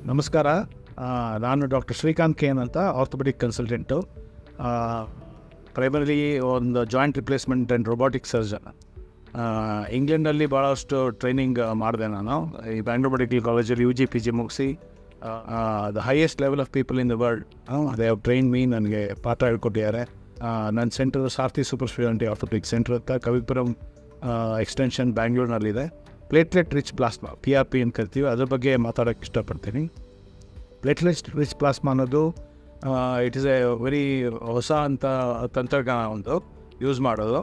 ನಮಸ್ಕಾರ ಆ, ನಾನು ಡಾಕ್ಟರ್ ಶ್ರೀಕಾಂತ್ ಕೆ ಎನ್ ಅಂತ ಆರ್ಥೋಪೆಡಿಕ್ ಕನ್ಸಲ್ಟೆಂಟು ಪ್ರೈಮರಿ ಒಂದು joint replacement and robotic surgeon ಇಂಗ್ಲೆಂಡಲ್ಲಿ ಭಾಳಷ್ಟು ಟ್ರೈನಿಂಗ್ ಮಾಡಿದೆ ನಾನು ಈ ಬ್ಯಾಂಗ್ಳೂರ್ ಮೆಡಿಕಲ್ ಕಾಲೇಜಲ್ಲಿ ಯು ಜಿ ಪಿ ಜಿ ಮುಗಿಸಿ the highest level of people in the world they have train me ನನಗೆ ಪಾಠ ಹೇಳ್ಕೊಟ್ಟಿದ್ದಾರೆ ನನ್ನ centre Sarthi super speciality orthopaedic centre ಅಂತ ಕವಿಪುರಂ ಎಕ್ಸ್ಟೆನ್ಷನ್ ಬ್ಯಾಂಗ್ಳೂರ್ನಲ್ಲಿದೆ platelet rich plasma P R P ಅಂತ ಕರಿತೀವಿ ಅದ್ರ ಬಗ್ಗೆ ಮಾತಾಡೋಕ್ಕೆ ಇಷ್ಟಪಡ್ತೀನಿ ಪ್ಲೇಟ್ಲೆಟ್ ರಿಚ್ ಪ್ಲಾಸ್ಮಾ ಅನ್ನೋದು ಇಟ್ ಇಸ್ ಎ ವೆರಿ ಹೊಸ ಅಂತ ತಂತ್ರಜ್ಞಾನ ಒಂದು ಯೂಸ್ ಮಾಡೋದು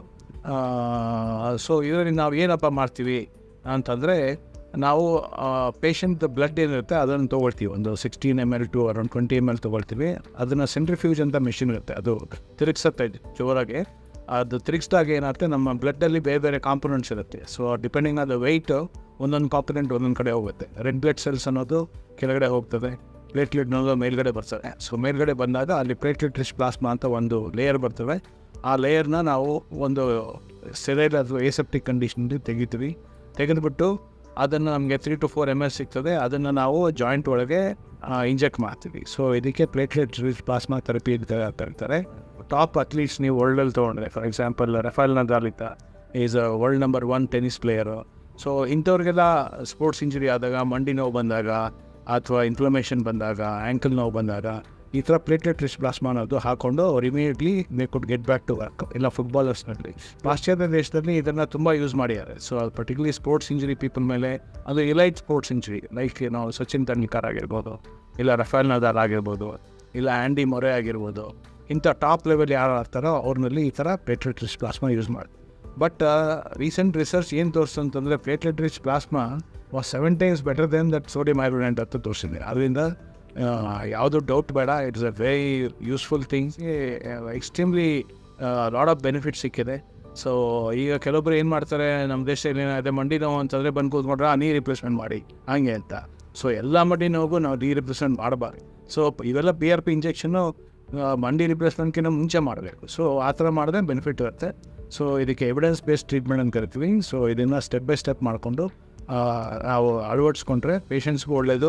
ಸೊ ಇದರಲ್ಲಿ ನಾವು ಏನಪ್ಪ ಮಾಡ್ತೀವಿ ಅಂತಂದರೆ ನಾವು ಪೇಷಂಟ್ ಬ್ಲಡ್ ಏನಿರುತ್ತೆ ಅದನ್ನು ತೊಗೊಳ್ತೀವಿ ಒಂದು sixteen M L to around twenty M L ತೊಗೊಳ್ತೀವಿ ಅದನ್ನು ಸೆಂಟ್ರಿಫ್ಯೂಜ್ ಅಂತ ಮೆಷಿನ್ ಇರುತ್ತೆ ಅದು ತಿರುಗಿಸುತ್ತೆ ಜೋರಾಗಿ ಅದು ತಿರುಗಿಸಿದಾಗ ಏನಾಗುತ್ತೆ ನಮ್ಮ ಬ್ಲಡ್ಡಲ್ಲಿ ಬೇರೆ ಬೇರೆ ಕಾಂಪೊನೆಂಟ್ಸ್ ಇರುತ್ತೆ so depending on the weight ಒಂದೊಂದು ಕಾಂಪೊನೆಂಟ್ ಒಂದೊಂದು ಕಡೆ ಹೋಗುತ್ತೆ ರೆಡ್ ಬ್ಲಡ್ ಸೆಲ್ಸ್ ಅನ್ನೋದು ಕೆಳಗಡೆ ಹೋಗ್ತದೆ ಪ್ಲೇಟ್ಲೆಟ್ ಅನ್ನೋದು ಮೇಲ್ಗಡೆ ಬರ್ತದೆ ಸೊ ಮೇಲ್ಗಡೆ ಬಂದಾಗ ಅಲ್ಲಿ ಪ್ಲೇಟ್ಲೆಟ್ ರಿಚ್ ಪ್ಲಾಸ್ಮಾ ಅಂತ ಒಂದು ಲೇಯರ್ ಬರ್ತವೆ ಆ ಲೇಯರ್ನ ನಾವು ಒಂದು ಸೆರೈಲ್ ಅಥವಾ ಏಸೆಪ್ಟಿಕ್ ಕಂಡೀಷನಲ್ಲಿ ತೆಗಿತೀವಿ ತೆಗೆದುಬಿಟ್ಟು ಅದನ್ನು ನಮಗೆ three to four M L ಸಿಗ್ತದೆ ಅದನ್ನು ನಾವು ಜಾಯಿಂಟ್ ಒಳಗೆ ಇಂಜೆಕ್ಟ್ ಮಾಡ್ತೀವಿ ಸೊ ಇದಕ್ಕೆ ಪ್ಲೇಟ್ಲೆಟ್ ರಿಚ್ ಪ್ಲಾಸ್ಮಾ ಥೆರಪಿ ಅಂತ ಕರೀತಾರೆ ಟಾಪ್ ಅತ್ಲೀಟ್ಸ್ ನೀವು ವರ್ಲ್ಡಲ್ಲಿ ತೊಗೊಂಡ್ರೆ ಫಾರ್ ಎಕ್ಸಾಂಪಲ್ ರಫಾಲ್ ನದಾಲ್ ಇತ್ತ is a world number one tennis player so ಇಂಥವ್ರಿಗೆಲ್ಲ ಸ್ಪೋರ್ಟ್ಸ್ ಇಂಜುರಿ ಆದಾಗ ಮಂಡಿ ನೋವು ಬಂದಾಗ ಅಥವಾ ಇನ್ಫ್ಲಮೇಷನ್ ಬಂದಾಗ ಆ್ಯಂಕಲ್ ನೋವು ಬಂದಾಗ ಈ ಥರ ಪ್ಲೇಟ್ಲೆಟ್ ರಿಚ್ ಪ್ಲಾಸ್ಮಾ ಅನ್ನೋದು ಹಾಕೊಂಡು ಅವ್ರು immediately they could get back to work ಇಲ್ಲ ಫುಟ್ಬಾಲರ್ಸ್ನಲ್ಲಿ ಪಾಶ್ಚಾತ್ಯ ದೇಶದಲ್ಲಿ ಇದನ್ನು ತುಂಬ ಯೂಸ್ ಮಾಡಿದ್ದಾರೆ ಸೊ ಅದು ಪರ್ಟಿಕ್ಯುಲರ್ಲಿ ಸ್ಪೋರ್ಟ್ಸ್ ಇಂಜುರಿ ಪೀಪಲ್ ಮೇಲೆ ಅದು ಎಲೈಟ್ ಸ್ಪೋರ್ಟ್ಸ್ ಇಂಜುರಿ ಲೈಕ್ ನಾವು ಸಚಿನ್ ತೆಂಡೂಲ್ಕರ್ ಆಗಿರ್ಬೋದು ಇಲ್ಲ ರಫೇಲ್ ನದಾಲ್ ಆಗಿರ್ಬೋದು ಇಲ್ಲ ಆ್ಯಂಡಿ ಮೊರೆ ಆಗಿರ್ಬೋದು ಇಂಥ ಟಾಪ್ ಲೆವೆಲ್ ಯಾರು ಆಡ್ತಾರೋ ಅವ್ರನ್ನಲ್ಲಿ ಈ ಥರ ಪ್ಲೇಟ್ಲೆಟ್ ರಿಚ್ ಪ್ಲಾಸ್ಮಾ ಯೂಸ್ ಮಾಡಿ ಬಟ್ ರೀಸೆಂಟ್ ರಿಸರ್ಚ್ ಏನು ತೋರಿಸ್ತು ಅಂತಂದರೆ platelet rich plasma was seven times better than that sodium ಐರೋನೆಂಟ್ ಅಂತ ತೋರಿಸಿದೆ ಅದರಿಂದ ಯಾವುದು ಡೌಟ್ ಬೇಡ it's a very useful things extremely lot of benefit ಸಿಕ್ಕಿದೆ ಸೊ ಈಗ ಕೆಲವೊಬ್ರು ಏನು ಮಾಡ್ತಾರೆ ನಮ್ಮ ದೇಶದಲ್ಲಿ ಏನಾಗಿದೆ ಮಂಡಿ ನೋವು ಅಂತಂದರೆ ಬಂದು ಕೂತ್ಕೊಂಡ್ರೆ ನೀ ರಿಪ್ಲೇಸ್ಮೆಂಟ್ ಮಾಡಿ ಹಂಗೆ ಅಂತ ಸೊ ಎಲ್ಲ ಮಂಡಿ ನೋವು ನಾವು ನೀ ರಿಪ್ಲೇಸ್ಮೆಂಟ್ ಮಾಡಬಾರ್ದು ಸೊ ಇವೆಲ್ಲ ಪಿ ಆರ್ ಪಿ ಇಂಜೆಕ್ಷನ್ನು ಮಂಡಿ ರಿಪ್ಲೇಸ್ಮೆಂಟ್ಗಿಂತ ಮುಂಚೆ ಮಾಡಬೇಕು ಸೊ ಆ ಥರ ಮಾಡಿದ್ರೆ ಬೆನಿಫಿಟ್ ಇರುತ್ತೆ ಸೊ ಇದಕ್ಕೆ ಎವಿಡೆನ್ಸ್ ಬೇಸ್ಡ್ ಟ್ರೀಟ್ಮೆಂಟ್ ಅಂತ ಕರಿತೀವಿ ಸೊ ಇದನ್ನು ಸ್ಟೆಪ್ ಬೈ ಸ್ಟೆಪ್ ಮಾಡಿಕೊಂಡು ನಾವು ಅಳವಡಿಸ್ಕೊಂಡ್ರೆ ಪೇಷಂಟ್ಸ್ಗೂ ಒಳ್ಳೆಯದು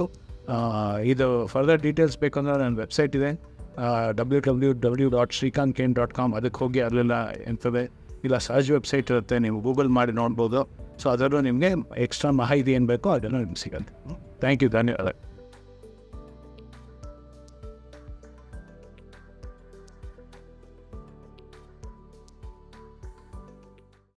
ಇದು ಫರ್ದರ್ ಡೀಟೇಲ್ಸ್ ಬೇಕಂದ್ರೆ ನನ್ನ ವೆಬ್ಸೈಟ್ ಇದೆ W W W dot Srikanth ಕೇನ್ ಡಾಟ್ ಕಾಮ್ ಅದಕ್ಕೆ ಹೋಗಿ ಅಲ್ಲೆಲ್ಲ ಇರ್ತದೆ ಇಲ್ಲ ಸಹಜ ವೆಬ್ಸೈಟ್ ಇರುತ್ತೆ ನೀವು ಗೂಗಲ್ ಮಾಡಿ ನೋಡ್ಬೋದು ಸೊ ಅದರಲ್ಲೂ ನಿಮಗೆ ಎಕ್ಸ್ಟ್ರಾ ಮಾಹಿತಿ ಏನು ಬೇಕೋ ಅದನ್ನು ನಿಮ್ಗೆ ಸಿಗುತ್ತೆ ಥ್ಯಾಂಕ್ ಯು ಧನ್ಯವಾದ